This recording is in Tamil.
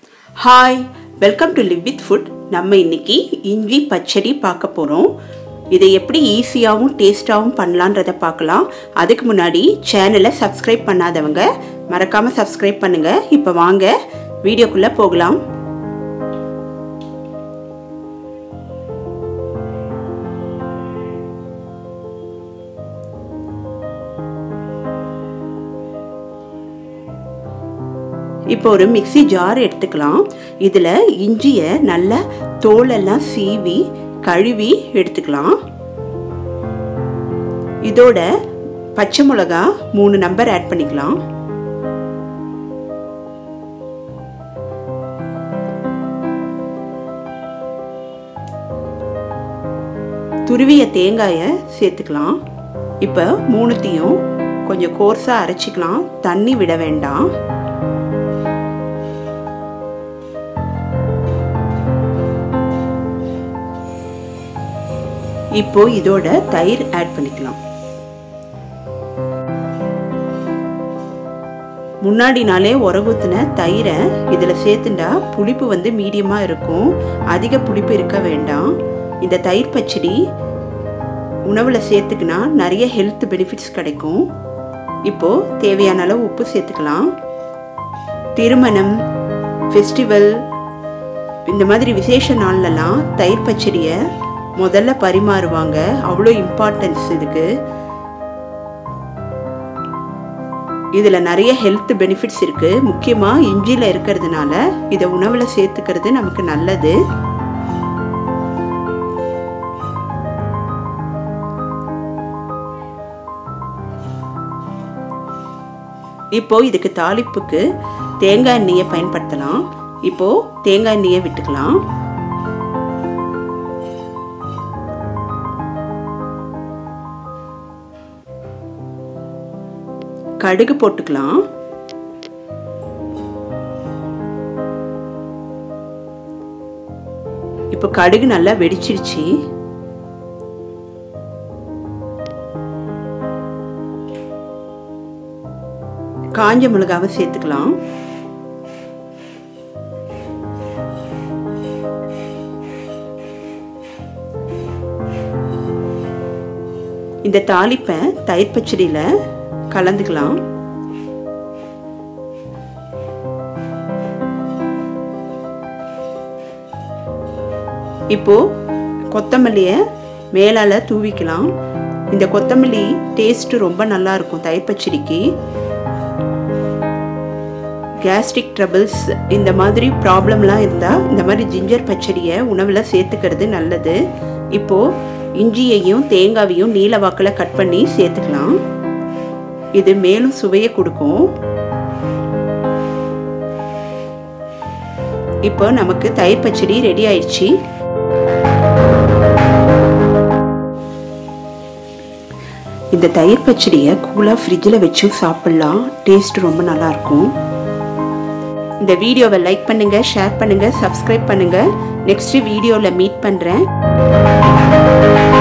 hi welcome to live with food நம்ம இன்னைக்கு இஞ்சி பச்சடி பார்க்க போகிறோம் இதை எப்படி ஈஸியாகவும் டேஸ்ட்டாகவும் பண்ணலான்றதை பார்க்கலாம் அதுக்கு முன்னாடி சேனலை சப்ஸ்கிரைப் பண்ணாதவங்க மறக்காமல் சப்ஸ்கிரைப் பண்ணுங்கள் இப்போ வாங்க வீடியோக்குள்ளே போகலாம் இப்போ ஒரு மிக்சி ஜார் எடுத்துக்கலாம் இதில் இஞ்சியை நல்லா தோலெல்லாம் சீவி கழுவி எடுத்துக்கலாம் இதோட பச்சை மிளகா மூணு நம்பர் ஆட் பண்ணிக்கலாம் துருவிய தேங்காயை சேர்த்துக்கலாம் இப்போ மூணுத்தையும் கொஞ்சம் கோர்ஸாக அரைச்சிக்கலாம் தண்ணி விட வேண்டாம் இப்போ இதோட தயிர் ஆட் பண்ணிக்கலாம் முன்னாடி நாளே உரகுத்தின தயிரை இதில் சேர்த்துண்டா புளிப்பு வந்து மீடியமாக இருக்கும் அதிக புளிப்பு இருக்க வேண்டாம் இந்த தயிர் பச்சடி உணவில் சேர்த்துக்கினா நிறைய ஹெல்த் பெனிஃபிட்ஸ் கிடைக்கும் இப்போது தேவையான அளவு உப்பு சேர்த்துக்கலாம் திருமணம் ஃபெஸ்டிவல் இந்த மாதிரி விசேஷ நாள்லலாம் தயிர் பச்சடியை முதல்ல பரிமாறுவாங்க அவ்வளோ இம்பார்ட்டன்ஸ் இதுக்கு இதில் நிறைய ஹெல்த் பெனிஃபிட்ஸ் இருக்குது முக்கியமாக இஞ்சியில் இருக்கிறதுனால இதை உணவில் சேர்த்துக்கிறது நமக்கு நல்லது இப்போ இதுக்கு தாளிப்புக்கு தேங்காய் எண்ணெயை பயன்படுத்தலாம் இப்போ தேங்காய் எண்ணெயை விட்டுக்கலாம் கடுகு போட்டுக்கலாம் இப்போ கடுகு நல்லா வெடிச்சிருச்சு காஞ்ச மிளகாவை சேர்த்துக்கலாம் இந்த தாளிப்பை தயிர் பச்சடியில் கலந்துக்கலாம் இப்போ கொத்தமல்லியை மேலால் தூவிக்கலாம் இந்த கொத்தமல்லி டேஸ்ட்டு ரொம்ப நல்லா இருக்கும் தயிர் பச்சடிக்கு கேஸ்ட்ரிக் ட்ரபிள்ஸ் இந்த மாதிரி ப்ராப்ளம்லாம் இருந்தால் இந்த மாதிரி ஜிஞ்சர் பச்சடியை உணவில் சேர்த்துக்கிறது நல்லது இப்போது இஞ்சியையும் தேங்காவையும் நீல வாக்கில் கட் பண்ணி சேர்த்துக்கலாம் இது மேலும் சுவையை கொடுக்கும் இப்போ நமக்கு தயிர் பச்சடி ரெடி ஆயிடுச்சு இந்த தயிர் பச்சடியை கூலாக ஃப்ரிட்ஜில் வச்சு சாப்பிட்லாம் டேஸ்ட் ரொம்ப நல்லாயிருக்கும் இந்த வீடியோவை லைக் பண்ணுங்கள் ஷேர் பண்ணுங்கள் சப்ஸ்கிரைப் பண்ணுங்கள் நெக்ஸ்ட் வீடியோவில் மீட் பண்ணுறேன்